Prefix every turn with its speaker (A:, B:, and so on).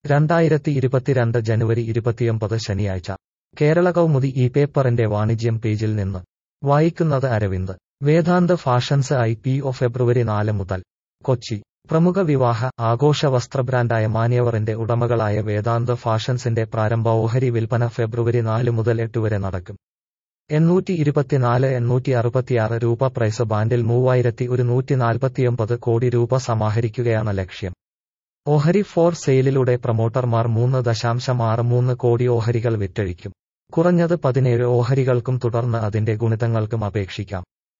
A: രണ്ടായിരത്തി ഇരുപത്തിരണ്ട് ജനുവരി ഇരുപത്തിയൊമ്പത് ശനിയാഴ്ച കേരള കൗമുദി ഈ പേപ്പറിന്റെ വാണിജ്യം പേജിൽ നിന്ന് വായിക്കുന്നത് Arvind Vedant fashions I P O February നാല് മുതൽ കൊച്ചി പ്രമുഖ വിവാഹ ആഘോഷ വസ്ത്ര ബ്രാൻഡായ മാന്യവറിന്റെ ഉടമകളായ വേദാന്ത് ഫാഷൻസിന്റെ പ്രാരംഭ ഓഹരി വിൽപ്പന ഫെബ്രുവരി നാല് മുതൽ എട്ട് വരെ നടക്കും എണ്ണൂറ്റി ഇരുപത്തിനാല് എണ്ണൂറ്റി അറുപത്തിയാറ് രൂപ പ്രൈസ് ബാൻഡിൽ മൂവായിരത്തി ഒരുന്നൂറ്റി നാൽപ്പത്തിയൊമ്പത് കോടി രൂപ സമാഹരിക്കുകയാണ് ലക്ഷ്യം ഓഹരി ഫോർ സെയിലിലൂടെ പ്രൊമോട്ടർമാർ മൂന്ന് ദശാംശം ആറ് മൂന്ന് കോടി ഓഹരികൾ വിറ്റഴിക്കും കുറഞ്ഞത് പതിനേഴ് ഓഹരികൾക്കും തുടർന്ന് അതിന്റെ ഗുണിതങ്ങൾക്കും അപേക്ഷിക്കാം